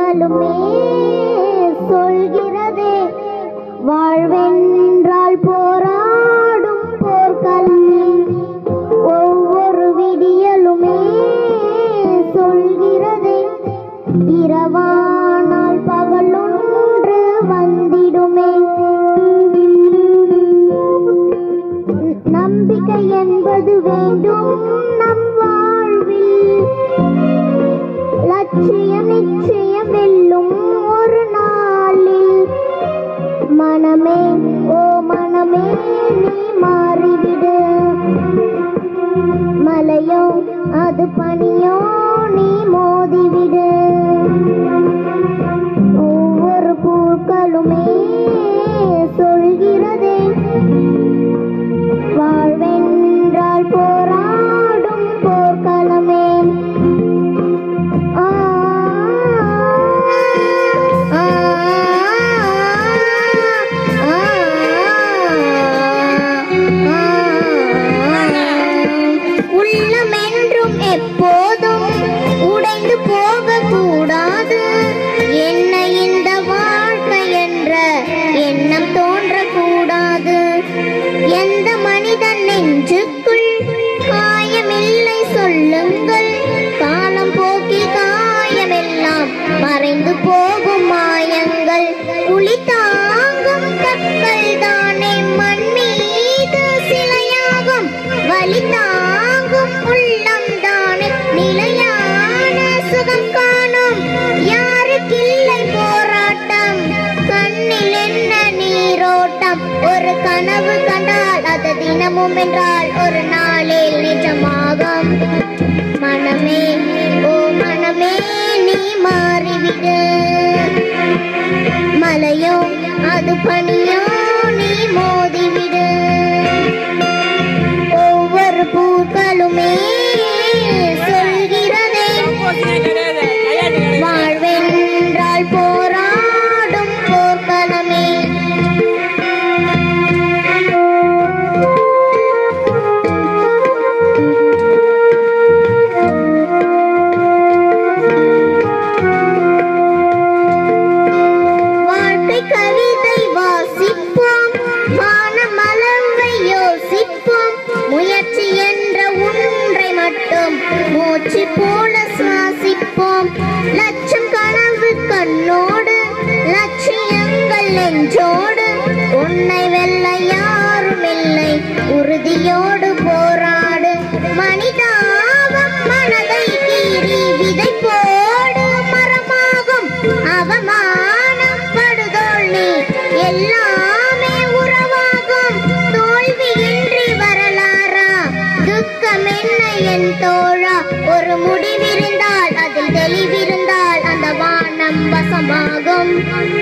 பூக்களுமே சொல்கிறதே வாழ்வென்றால் போராடும் போர்க்களமே ஒவ்வொரு விடியலுமே சொல்கிறதே இரவானால் பகலொன்று வந்திடுமே நம்பிக்கை என்பது வேண்டும் நம் வாழ்வில் லட்சியம் நிச்சயம் வெல்லும் ஒரு நாளில் மனமே ஓ மனமே நீ மாறிவிடு மலையோ அது பனியோ நீ மோதிவிடு ஒவ்வொரு பூக்களுமே சொல்கிறதே வாழ்வென்றால் போராடும் போர்க்களமே ஆ, ஆ, ஆ, உள்ளம் என்றும் எப்போதும் உடைந்து போகக்கூடாது என்ன இந்த வாழ்க்கை என்ற எண்ணம் தோன்றக்கூடாது எந்த மனிதன் நெஞ்சுக்குள் காயமில்லை சொல்லுங்கள் காலம் போக்கில் காயமெல்லாம் மறைந்து போகும் மாயங்கள் குழி தாங்கும் கற்கள் தானே மண் மீது சிலையாகும் வலி தாங்கும் உள்ளம் தானே நிலையான சுகம் காணும் யாருக்கில்லை போராட்டம் கண்ணில் என்ன நீரோட்டம் ஒரு கனவு கண்டால் அது தினமும் என்றால் ஒரு நாளில் நிஜமாகும் மனமே ஓ மனமே நீ மாறிவிடு மலையோ அது பனியோ நீ மோதிவிடு ஒவ்வொரு பூக்களுமே சொல்கிறதே வாழ்வென்றால் போராடும் போர்க்களமே வாழ்க்கை கவிதை வாசிப்போம் வானமலர்வை யோசிப்போம் முயற்சி என்ற ஒன்றை மட்டும் மூச்சு போல சுவாசிப்போம் லட்சம் கனவு கண்ணோடு லட்சியங்கள் நெஞ்சோடு உன்னை வெல்ல யாரும் இல்லை உறுதியோடு போராடு மனிதாபம் மனதை கீறி விதை போடு மரமாகும் அவமானம் படுதோள் நீ எல்லாமே உறவாகும் தோல்வியின்றி வரலாறா துக்கம் என்ன என் தோழா ஒரு முடிவிருந்தால் அதில் தெளிவிருந்தால் அந்த வானம் வசமாகும்